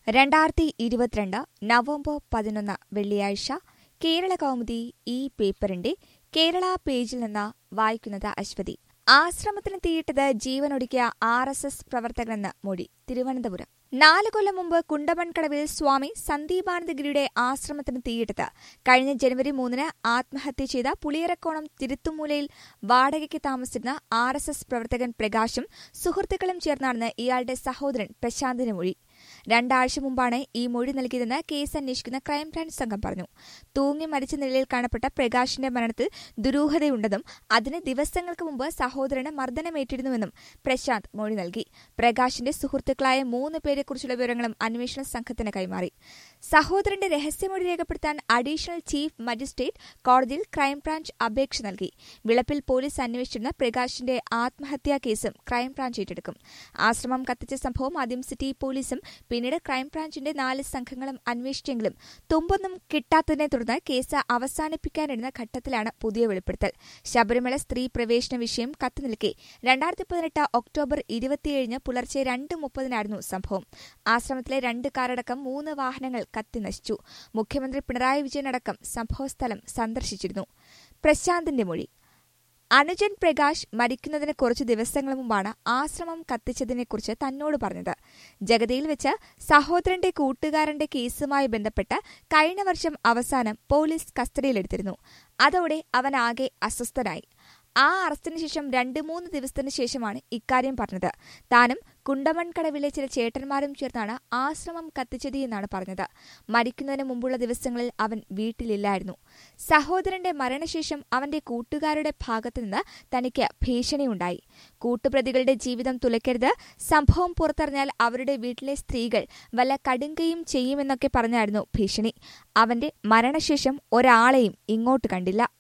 രണ്ടായിരത്തി ഇരുപത്തിരണ്ട് നവംബർ പതിനൊന്ന് വെള്ളിയാഴ്ച കേരള കൗമുദി ഈ പേപ്പറിന്റെ കേരള പേജിൽ നിന്ന് വായിക്കുന്നത് അശ്വതി ആശ്രമത്തിന് തീയിട്ടത് ജീവനൊടുക്കിയ ആർ എസ് എസ് പ്രവർത്തകനെന്ന് മൊഴി തിരുവനന്തപുരം നാല് കൊല്ലം മുമ്പ് കുണ്ടമൺകടവിൽ സ്വാമി സന്ദീപാനന്ദഗിരിയുടെ ആശ്രമത്തിന് തീയിട്ടത് കഴിഞ്ഞ ജനുവരി മൂന്നിന് ആത്മഹത്യ ചെയ്ത പുളിയറക്കോണം തിരുത്തുമൂലയിൽ വാടകയ്ക്ക് താമസിച്ചിരുന്ന ആർ എസ് എസ് പ്രവർത്തകൻ പ്രകാശും സുഹൃത്തുക്കളും ചേർന്നാണെന്ന് ഇയാളുടെ സഹോദരൻ പ്രശാന്തിന് മൊഴി രണ്ടാഴ്ച മുമ്പാണ് ഈ മൊഴി നൽകിയതെന്ന് കേസ് അന്വേഷിക്കുന്ന ക്രൈംബ്രാഞ്ച് സംഘം പറഞ്ഞു തൂങ്ങി മരിച്ച നിലയിൽ കാണപ്പെട്ട പ്രകാശിന്റെ മരണത്തിൽ ദുരൂഹതയുണ്ടെന്നും അതിന് ദിവസങ്ങൾക്ക് മുമ്പ് സഹോദരന് മർദ്ദനമേറ്റിരുന്നുവെന്നും പ്രശാന്ത് മൊഴി നൽകി പ്രകാശിന്റെ സുഹൃത്തുക്കളായ മൂന്ന് പേരെക്കുറിച്ചുള്ള വിവരങ്ങളും അന്വേഷണ സംഘത്തിന് കൈമാറി സഹോദരന്റെ രഹസ്യമൊഴി രേഖപ്പെടുത്താൻ അഡീഷണൽ ചീഫ് മജിസ്ട്രേറ്റ് കോടതിയിൽ ക്രൈംബ്രാഞ്ച് അപേക്ഷ നൽകി വിളപ്പിൽ പോലീസ് അന്വേഷിച്ചിരുന്ന പ്രകാശിന്റെ ആത്മഹത്യാ കേസും ക്രൈംബ്രാഞ്ച് ഏറ്റെടുക്കും ആശ്രമം കത്തിച്ച സംഭവം ആദ്യം സിറ്റി പോലീസും പിന്നീട് ക്രൈംബ്രാഞ്ചിന്റെ നാല് സംഘങ്ങളും അന്വേഷിച്ചെങ്കിലും തുമ്പൊന്നും കിട്ടാത്തതിനെ തുടർന്ന് കേസ് അവസാനിപ്പിക്കാനിരുന്ന ഘട്ടത്തിലാണ് പുതിയ വെളിപ്പെടുത്തൽ ശബരിമല സ്ത്രീ പ്രവേശന വിഷയം കത്തുനിൽക്കെ രണ്ടായിരത്തി പതിനെട്ട് ഒക്ടോബർ ഇരുപത്തിയേഴിന് പുലർച്ചെ രണ്ട് മുപ്പതിനായിരുന്നു സംഭവം ആശ്രമത്തിലെ രണ്ട് കാറടക്കം മൂന്ന് വാഹനങ്ങൾ കത്തിനശിച്ചു മുഖ്യമന്ത്രി പിണറായി വിജയനടക്കം സംഭവസ്ഥലം സന്ദർശിച്ചിരുന്നു പ്രശാന്തിന്റെ മൊഴി അനുജൻ പ്രകാശ് മരിക്കുന്നതിന് കുറച്ച് ദിവസങ്ങൾ മുമ്പാണ് ആശ്രമം കത്തിച്ചതിനെക്കുറിച്ച് തന്നോട് പറഞ്ഞത് ജഗതിയിൽ വെച്ച് സഹോദരന്റെ കൂട്ടുകാരന്റെ കേസുമായി ബന്ധപ്പെട്ട് കഴിഞ്ഞ വർഷം അവസാനം പോലീസ് കസ്റ്റഡിയിലെടുത്തിരുന്നു അതോടെ അവൻ ആകെ അസ്വസ്ഥനായി ആ അറസ്റ്റിന് ശേഷം രണ്ട് മൂന്ന് ദിവസത്തിന് ശേഷമാണ് ഇക്കാര്യം പറഞ്ഞത് താനും കുണ്ടമൺകടവിലെ ചില ചേട്ടന്മാരും ചേർന്നാണ് ആശ്രമം കത്തിച്ചത് എന്നാണ് പറഞ്ഞത് മരിക്കുന്നതിന് മുമ്പുള്ള ദിവസങ്ങളിൽ അവൻ വീട്ടിലില്ലായിരുന്നു സഹോദരന്റെ മരണശേഷം അവന്റെ കൂട്ടുകാരുടെ ഭാഗത്തുനിന്ന് തനിക്ക് ഭീഷണിയുണ്ടായി കൂട്ടുപ്രതികളുടെ ജീവിതം തുലയ്ക്കരുത് സംഭവം പുറത്തറിഞ്ഞാൽ അവരുടെ വീട്ടിലെ സ്ത്രീകൾ വല്ല കടുങ്കയും ചെയ്യുമെന്നൊക്കെ പറഞ്ഞായിരുന്നു ഭീഷണി അവന്റെ മരണശേഷം ഒരാളെയും ഇങ്ങോട്ട് കണ്ടില്ല